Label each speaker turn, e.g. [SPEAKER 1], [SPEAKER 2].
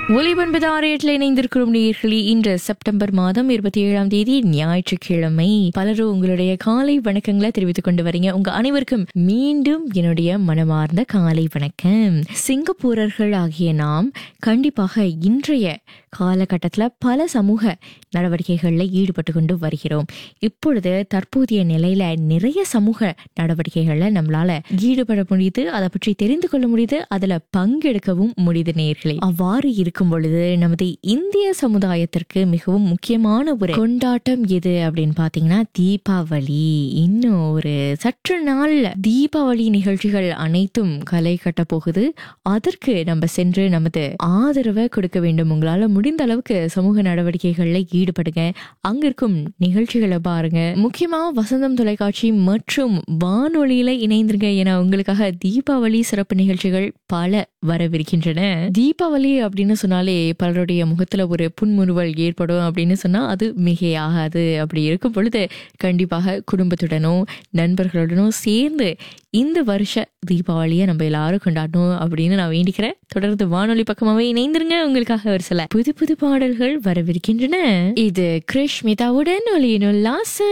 [SPEAKER 1] ஒலிபன்பது ஆறு எட்டுல இணைந்திருக்கிறோம் நேயர்களே இன்று செப்டம்பர் மாதம் இருபத்தி ஏழாம் தேதி ஞாயிற்றுக்கிழமை பலரும் உங்களுடைய காலை வணக்கங்களை தெரிவித்துக் கொண்டு வரீங்க உங்க அனைவருக்கும் மீண்டும் என்னுடைய மனமார்ந்த காலை வணக்கம் சிங்கப்பூரர்கள் ஆகிய நாம் கண்டிப்பாக இன்றைய காலகட்டத்துல பல சமூக நடவடிக்கைகள்ல ஈடுபட்டு கொண்டு வருகிறோம் இப்பொழுது தற்போதைய நிலையில நிறைய சமூக நடவடிக்கைகள்ல நம்மளால ஈடுபட முடியுது அதை பற்றி தெரிந்து கொள்ள முடியுது அதுல பங்கெடுக்கவும் முடியுது நேர்களே அவ்வாறு இருக்கும் பொழுது நமது இந்திய சமுதாயத்திற்கு மிகவும் முக்கியமான ஒரு கொண்டாட்டம் எது அப்படின்னு பாத்தீங்கன்னா தீபாவளி இன்னும் ஒரு சற்று நாள்ல தீபாவளி நிகழ்ச்சிகள் அனைத்தும் களை கட்ட போகுது அதற்கு நம்ம சென்று நமது ஆதரவை கொடுக்க வேண்டும் உங்களால முடிந்த அளவுக்கு சமூக நடவடிக்கைகள்ல ஈடுபடுங்க அங்க இருக்கும் நிகழ்ச்சிகளை பாருங்க முக்கியமா வசந்தம் தொலைக்காட்சி மற்றும் வானொலியில இணைந்திருங்க என உங்களுக்காக தீபாவளி சிறப்பு நிகழ்ச்சிகள் பல வரவிருக்கின்றன தீபாவளி அப்படின்னு சொன்னாலே பலருடைய முகத்துல ஒரு புன்முறுவல் ஏற்படும் அப்படின்னு சொன்னா அது மிகையாகாது அப்படி இருக்கும் பொழுது கண்டிப்பாக குடும்பத்துடனோ நண்பர்களுடனோ சேர்ந்து இந்த வருஷ தீபாவளியை நம்ம எல்லாரும் கொண்டாடணும் அப்படின்னு நான் வேண்டிக்கிறேன் தொடர்ந்து வானொலி பக்கமாவே இணைந்திருங்க உங்களுக்காக ஒரு சில புது புது பாடல்கள் வரவிருக்கின்றன இது கிருஷ்மிதாவுடன் ஒலியினுல்லாச